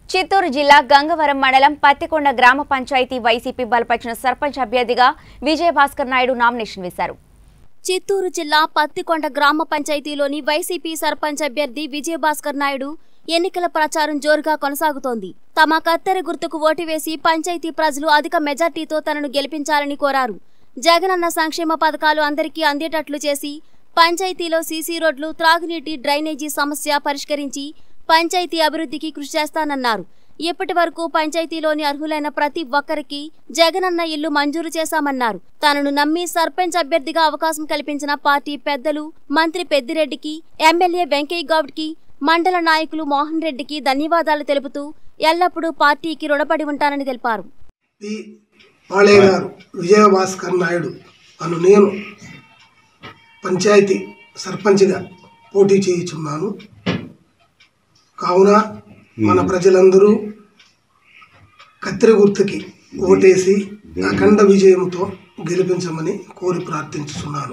చిత్తూరు జిల్లా గంగవరం మండలం పత్తికొండ గ్రామ పంచాయతీ వైసీపీ బలపరిచిన సర్పంచ్ అభ్యర్థిగా విజయభాస్కర్ నాయుడు నామినేషన్ వేశారు చిత్తూరు జిల్లా పత్తికొండ గ్రామ పంచాయతీలోని వైసీపీ సర్పంచ్ అభ్యర్థి విజయభాస్కర్ నాయుడు ఎన్నికల ప్రచారం జోరుగా కొనసాగుతోంది తమ కత్తెర గుర్తుకు ఓటు వేసి పంచాయతీ ప్రజలు అధిక మెజార్టీతో తనను గెలిపించాలని కోరారు జగనన్న సంక్షేమ పథకాలు అందరికీ అందేటట్లు చేసి పంచాయతీలో సీసీ రోడ్లు త్రాగునీటి డ్రైనేజీ సమస్య పరిష్కరించి పంచాయతీ అభివృద్ధికి కృషి చేస్తానన్నారు ఇప్పటి వరకు పంచాయతీలోని అర్హులైన ప్రతి ఒక్కరికి జగనన్న ఇల్లు మంజూరు చేశామన్నారు తనను నమ్మి సర్పంచ్ అభ్యర్థిగా అవకాశం కల్పించిన పార్టీ పెద్దలు మంత్రి పెద్దిరెడ్డికి ఎమ్మెల్యే వెంకయ్య గౌడ్కి మండల నాయకులు మోహన్ రెడ్డికి ధన్యవాదాలు తెలుపుతూ ఎల్లప్పుడూ పార్టీకి రుణపడి ఉంటానని తెలిపారు పి పాళయ్య గారు విజయభాస్కర్ నాయుడు అను నేను పంచాయతీ సర్పంచ్గా పోటీ చేయుచున్నాను కావున మన ప్రజలందరూ కత్తెర గుర్తుకి ఓటేసి అఖండ విజయంతో గెలిపించమని కోరి ప్రార్థించుతున్నాను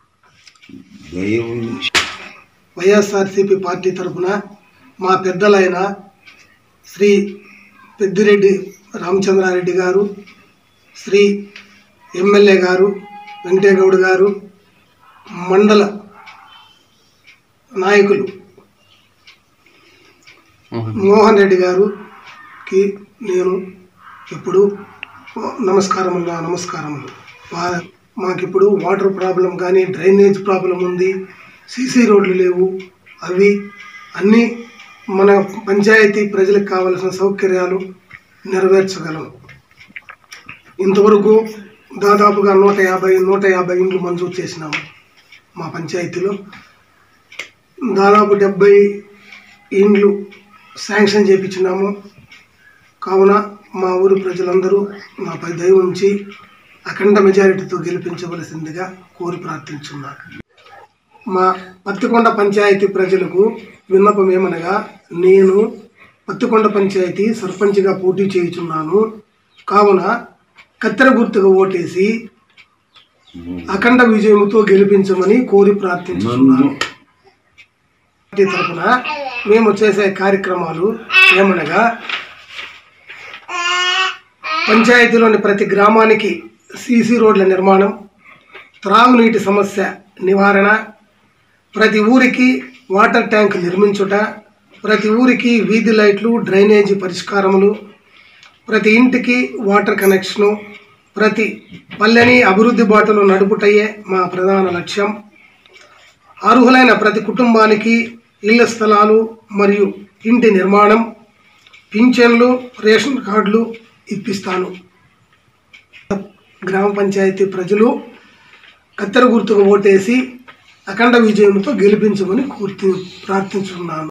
వైఎస్ఆర్సీపీ పార్టీ తరఫున మా పెద్దలైన శ్రీ పెద్దిరెడ్డి రామచంద్రారెడ్డి గారు శ్రీ ఎమ్మెల్యే గారు వెంకటేగౌడ్ గారు మండల నాయకులు మోహన్ రెడ్డి గారుకి నేను ఇప్పుడు నమస్కారములు నమస్కారములు వా- మాకిప్పుడు వాటర్ ప్రాబ్లం కానీ డ్రైనేజ్ ప్రాబ్లం ఉంది సీసీ రోడ్లు లేవు అవి అన్నీ మన పంచాయతీ ప్రజలకు కావలసిన సౌకర్యాలు నెరవేర్చగలము ఇంతవరకు దాదాపుగా నూట యాభై నూట యాభై ఇండ్లు మంజూరు చేసినాము మా పంచాయతీలో దాదాపు డెబ్బై ఇండ్లు శాంక్షన్ చేయించినాము కావున మా ఊరి ప్రజలందరూ నాపై దయ ఉంచి అఖండ మెజారిటీతో గెలిపించవలసిందిగా కోరి ప్రార్థించున్నారు మా పత్తికొండ పంచాయతీ ప్రజలకు విన్నపం ఏమనగా నేను పత్తికొండ పంచాయతీ సర్పంచ్గా పోటీ చేయుచున్నాను కావున కత్తెర గుర్తుగా ఓటేసి అఖండ విజయముతో గెలిపించమని కోరి ప్రార్థించుతున్నాను పార్టీ తరఫున మేము చేసే కార్యక్రమాలు ఏమనగా పంచాయతీలోని ప్రతి గ్రామానికి సీసీ రోడ్ల నిర్మాణం త్రాగునీటి సమస్య నివారణ ప్రతి ఊరికి వాటర్ ట్యాంక్ నిర్మించుట ప్రతి ఊరికి వీధి లైట్లు డ్రైనేజీ పరిష్కారములు ప్రతి ఇంటికి వాటర్ కనెక్షను ప్రతి పల్లెని అభివృద్ధి బాటలో నడుపుటయే మా ప్రధాన లక్ష్యం అర్హులైన ప్రతి కుటుంబానికి ఇళ్ల స్థలాలు మరియు ఇంటి నిర్మాణం పింఛన్లు రేషన్ కార్డులు ఇప్పిస్తాను గ్రామ పంచాయతీ ప్రజలు కత్తెర గుర్తుకు ఓటేసి అఖండ విజయంతో గెలిపించమని కోరి ప్రార్థించున్నాను